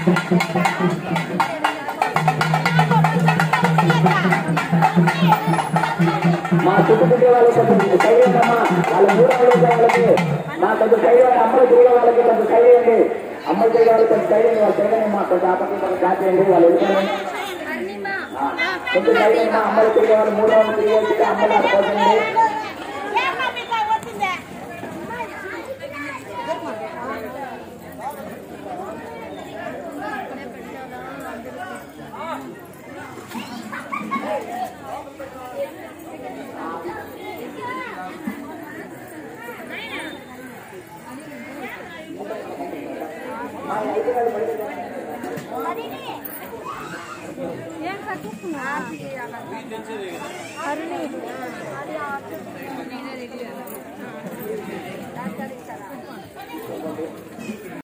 మా చుట్టుపక్కల వాళ్ళకి కొంచెం సైలెంట్ అమ్మా వాళ్ళ మూడు వాళ్ళకి వాళ్ళకి మా కొంచెం సైలెంట్ అమ్మలు తిరిగే వాళ్ళకి కొంచెం సైలెంట్ అమ్మలు తిరిగే వాళ్ళకి కొంచెం సైలెంట్ వాళ్ళు తిరగని మా కొంచెం ఆపత్తి కొంచెం కాచేయండి వాళ్ళు వెళ్ళిపోయి కొంచెం సైలెంట్ మా అమ్మలు తిరిగే వాళ్ళు మూడు వాళ్ళు తిరిగే వాళ్ళకి అమ్మలు ఆడుకోకండి ఏం కట్టుకున్నా అరుణి